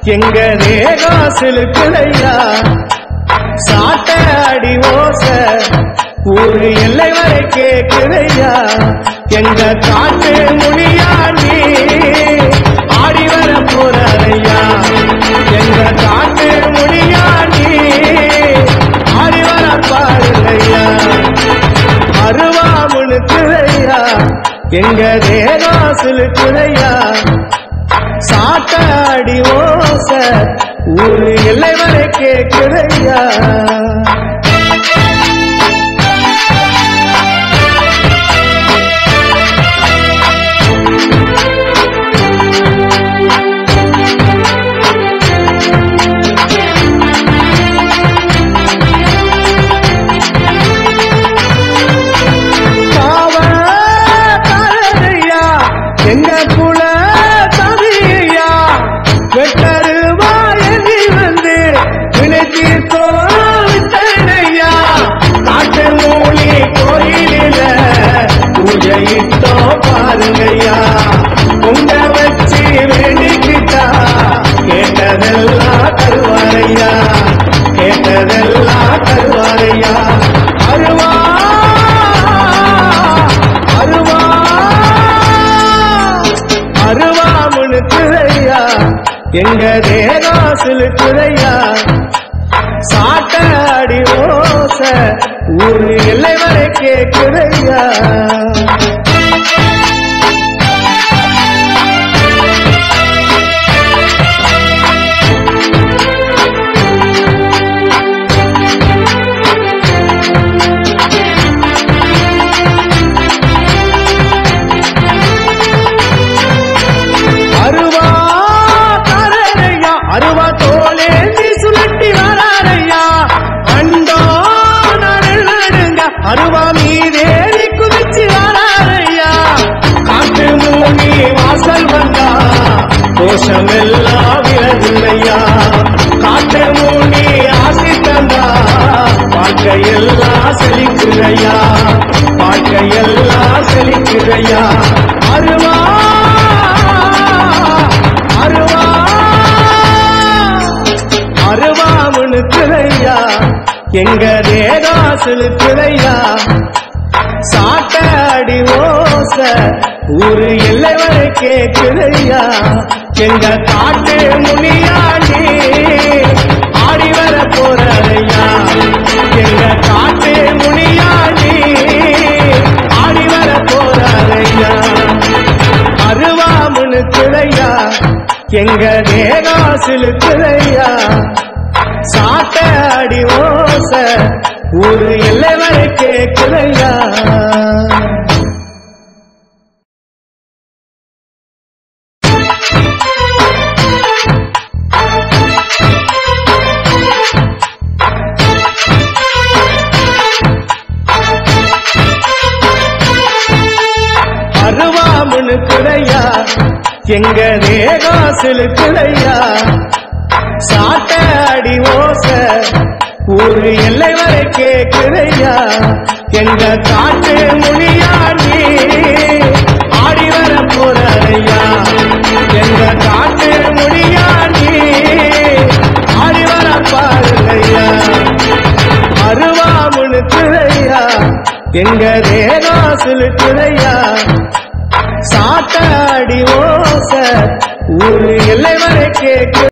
எங்க தேகம் சிலுக்குதையா சாட்ட அடி ஓச ஊரு எல்லை வரை கேக்குதையா எங்க காட்டு மொழியா நீ ஆடி வர போறாரையா எங்க காட்டு மொழியா நீ ஆடி வர பாருங்கய்யா அருவாமுனுக்குதையா எங்க தேகம் சிலுக்குதையா சாட்டாடி ஓச ஊரு எல்லை வரை கேக்குதையா காவலரையா, எங்க குல தவியா வெட்டருவா எதி வந்து வினைத்தி தோலையா காட்டு மூலி கோயிலில பூஜையிட்டோ பாருங்கய்யா உங்க வச்சு வேண்டிக்கிட்டா கேட்டதெல்லாம் தருவாரையா கேட்டதெல்லாம் தருவாரையா அருவா அருவா அருவா முழுக்குதையா எங்க தேகம் சிலுக்குதையா சாட்ட அடி ஓச ஊரு எல்லை வரை கேக்குதையா அருவா தரணையா அருவா தோலேந்தி சுழட்டி வராரையா அண்டோ நடுங்க அருவா மீதேறி குதிச்சு வராரையா காட்டு மூணி வாசல் வந்தா கோஷம் எல்லாம் விலகுலையா காட்டு மூணி ஆசி தந்தா வாழ்க்கையெல்லாம் செழிக்குதையா வாழ்க்கையெல்லாம் செழிக்குதையா அருவா அருவா அருவா முழுக்குதையா எங்க தேகா சிலுக்குதையா சாட்ட அடி ஓச ஊரு எல்லை வரை கேக்குதையா எங்க காட்டு முனியா நீ ஆடி வர போறையா எங்க காட்டு முனியா நீ ஆடி வர போறையா அருவா முழுக்குதையா எங்க தேகா சிலுக்குதையா சாட்ட அடி ஓச ஒரு எல்லை வரை கேக்குதையா அருவா முழுக்குதையா எங்க தேகா சிலுக்குதையா சாட்ட அடி ஓச ஒரு எல்லை வரை கேக்குதையா எங்க காட்டு மொழியா நீ ஆடி வர போறையா எங்க காட்டு மொழியா நீ ஆடி வர பாருங்கய்யா அருவா முழுக்குதையா எங்க தேகா சிலுக்குதையா சாட்ட அடி ஓச ஒரு எல்லை வரை கேக்கு